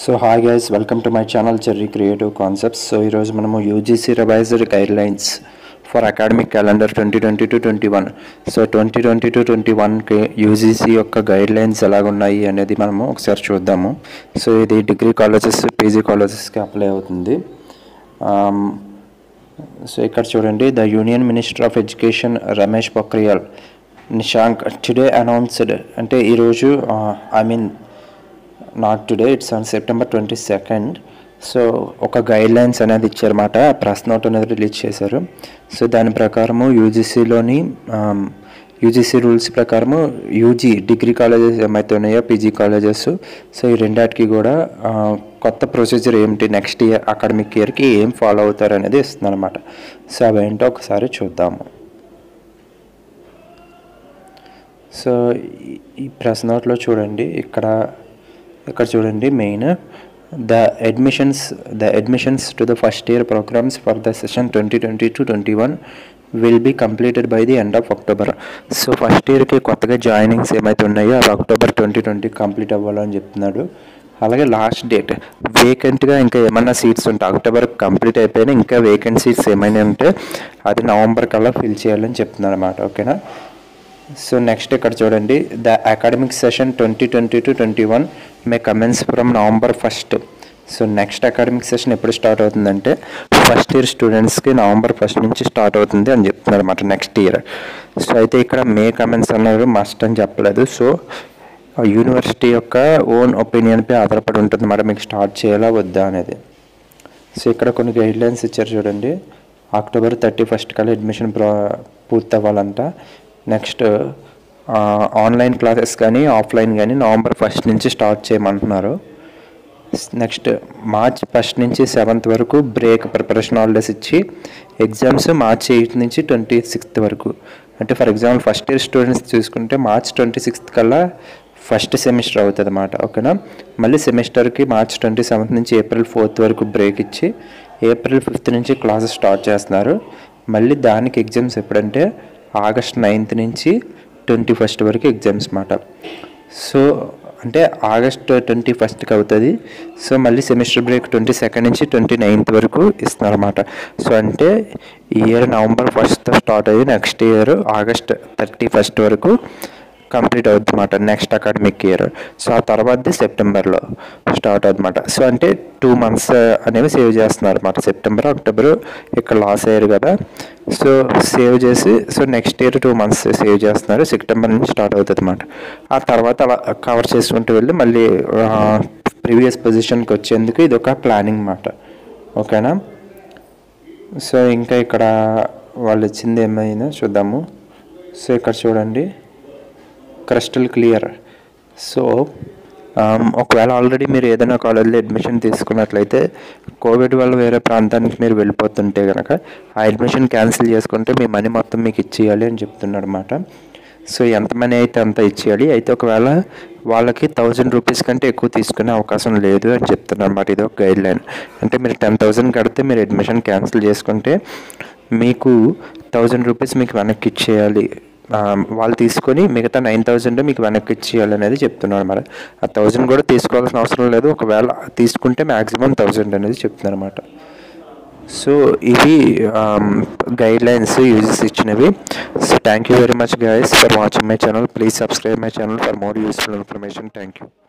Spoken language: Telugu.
so hi guys welcome to my channel Cherry Creative Concepts so ఈరోజు మనము UGC revised guidelines for academic calendar twenty twenty to twenty one so twenty twenty to twenty వన్కి యూజీసీ యొక్క గైడ్ లైన్స్ ఎలాగున్నాయి అనేది మనము ఒకసారి చూద్దాము సో ఇది డిగ్రీ కాలేజెస్ పీజీ కాలేజెస్కి అప్లై అవుతుంది Um, సో ఇక్కడ చూడండి the union minister of education Ramesh Pokhriyal Nishank today announced అంటే ఈరోజు I mean not today it's on September twenty second so ఒక గైడ్ లైన్స్ అనేది ఇచ్చారన్నమాట ప్రెస్ నోట్ అనేది రిలీజ్ చేశారు సో దాని ప్రకారము యూజీసీలోని యూజీసీ రూల్స్ ప్రకారము యూజీ డిగ్రీ కాలేజెస్ ఏమైతే ఉన్నాయో పీజీ కాలేజెస్ సో ఈ రెండాటికి కూడా ఆ, కొత్త ప్రొసీజర్ ఏమిటి నెక్స్ట్ ఇయర్ అకాడమిక్ ఇయర్కి ఏం ఫాలో అవుతారు అనేది ఇస్తుంది అనమాట సో అవేంటో ఒకసారి చూద్దాము సో ఈ- ఈ ప్రెస్ నోట్లో చూడండి ఇక్కడ ఇక్కడ చూడండి main the admissions the admissions to the first year programs for the session twenty twenty to twenty one will be completed by the end of October so first ఇయర్కి కొత్తగా జాయినింగ్స్ ఏమైతే ఉన్నాయో అవి అక్టోబర్ ట్వంటీ ట్వంటీ కంప్లీట్ అవ్వాలని చెప్తున్నాడు అలాగే లాస్ట్ డేట్ వేకెంట్గా ఇంకా ఏమైనా సీట్స్ ఉంటే అక్టోబర్ కంప్లీట్ అయిపోయినా ఇంకా వేకెంట్ సీట్స్ ఏమైనా ఉంటే అది నవంబర్ కల్లా ఫిల్ చేయాలని చెప్తున్నాడు అనమాట ఓకేనా సో నెక్స్ట్ ఇక్కడ చూడండి the academic session twenty twenty to twenty one may commence from November first so next academic session ఎప్పుడు స్టార్ట్ అవుతుందంటే ఫస్ట్ ఇయర్ స్టూడెంట్స్కి నవంబర్ ఫస్ట్ నుంచి స్టార్ట్ అవుతుంది అని చెప్తున్నారు అనమాట నెక్స్ట్ ఇయర్ సో అయితే ఇక్కడ మే కమెన్స్ అన్నారు మస్ట్ అని చెప్పలేదు సో యూనివర్సిటీ యొక్క ఓన్ ఒపీనియన్పై ఆధారపడి ఉంటుంది అన్నమాట మీకు స్టార్ట్ చేయాలా వద్దా అనేది సో ఇక్కడ కొన్ని గైడ్ లైన్స్ ఇచ్చారు చూడండి అక్టోబర్ థర్టీ ఫస్ట్ కల్లా అడ్మిషన్ ప్రా పూర్తి అవ్వాలంట నెక్స్ట్ ఆన్లైన్ క్లాసెస్ కానీ ఆఫ్లైన్ కానీ నవంబర్ ఫస్ట్ నుంచి స్టార్ట్ చేయమంటున్నారు నెక్స్ట్ మార్చ్ ఫస్ట్ నుంచి సెవెంత్ వరకు బ్రేక్ ప్రిపరేషన్ హాలిడేస్ ఇచ్చి ఎగ్జామ్స్ మార్చ్ ఎయిత్ నుంచి ట్వంటీ సిక్స్త్ వరకు అంటే for example first year students చూసుకుంటే మార్చ్ ట్వంటీ సిక్స్త్ కల్లా ఫస్ట్ సెమిస్టర్ అవుతుంది అన్నమాట ఓకేనా మళ్ళీ సెమిస్టర్కి మార్చ్ ట్వంటీ సెవెంత్ నుంచి ఏప్రిల్ ఫోర్త్ వరకు బ్రేక్ ఇచ్చి ఏప్రిల్ ఫిఫ్త్ నుంచి క్లాసెస్ స్టార్ట్ చేస్తున్నారు మళ్ళీ దానికి ఎగ్జామ్స్ ఎప్పుడంటే ఆగస్ట్ నైన్త్ నుంచి ట్వంటీ ఫస్ట్ వరకు ఎగ్జామ్స్ మాట సో అంటే ఆగస్ట్ ట్వంటీ ఫస్ట్కి అవుతుంది సో మళ్ళీ సెమిస్టర్ బ్రేక్ ట్వంటీ సెకండ్ నుంచి ట్వంటీ నైన్త్ వరకు ఇస్తున్నారన్నమాట సో అంటే ఈ ఇయర్ నవంబర్ ఫస్ట్ స్టార్ట్ అయ్యి next year August thirty first వరకు కంప్లీట్ అవుతుంది అనమాట నెక్స్ట్ అకాడమిక్ ఇయర్ సో ఆ తర్వాతది సెప్టెంబర్లో స్టార్ట్ అవుతుందన్నమాట సో అంటే టూ మంత్స్ అనేవి సేవ్ చేస్తున్నారు అనమాట సెప్టెంబర్ అక్టోబర్ ఇక్కడ లాస్ అయ్యారు కదా సో సేవ్ చేసి so next year two months save చేస్తున్నారు సెప్టెంబర్ నుంచి స్టార్ట్ అవుతుంది అనమాట ఆ తర్వాత అలా కవర్ చేసుకుంటూ వెళ్ళి మళ్ళీ ప్రీవియస్ పొజిషన్కి వచ్చేందుకు ఇది ఒక ప్లానింగ్ మాట ఓకేనా సో ఇంకా ఇక్కడ వాళ్ళు ఇచ్చింది ఏమైనా చూద్దాము సో ఇక్కడ చూడండి క్రిస్టల్ క్లియర్ సో ఆమ్, ఒకవేళ ఆల్రెడీ మీరు ఏదైనా కాలేజ్లో అడ్మిషన్ తీసుకున్నట్లయితే కోవిడ్ వల్ల వేరే ప్రాంతానికి మీరు వెళ్ళిపోతుంటే కనుక ఆ అడ్మిషన్ క్యాన్సిల్ చేసుకుంటే మీ మనీ మొత్తం మీకు ఇచ్చేయాలి అని చెప్తున్నాడు అనమాట సో ఎంత మనీ అయితే అంత ఇచ్చేయాలి అయితే ఒకవేళ వాళ్ళకి థౌజండ్ రూపీస్ కంటే ఎక్కువ తీసుకునే అవకాశం లేదు అని చెప్తున్నారు అనమాట ఇది ఒక గైడ్ లైన్ అంటే మీరు టెన్ థౌజండ్ కడితే మీరు అడ్మిషన్ క్యాన్సిల్ చేసుకుంటే మీకు థౌజండ్ రూపీస్ మీకు వెనక్కి ఇచ్చేయాలి ఆ, వాళ్ళు తీసుకొని మిగతా నైన్ థౌజండ్ మీకు వెనక్కి ఇచ్చేయాలి అనేది చెప్తున్నారు మరి ఆ థౌజండ్ కూడా తీసుకోవాల్సిన అవసరం లేదు ఒకవేళ తీసుకుంటే మ్యాక్సిమం థౌజండ్ అనేది చెప్తున్నారు అనమాట సో ఇవి గైడ్ లైన్స్ యూజెస్ ఇచ్చినవి so thank you very much guys for watching my channel please subscribe my channel for more useful information thank you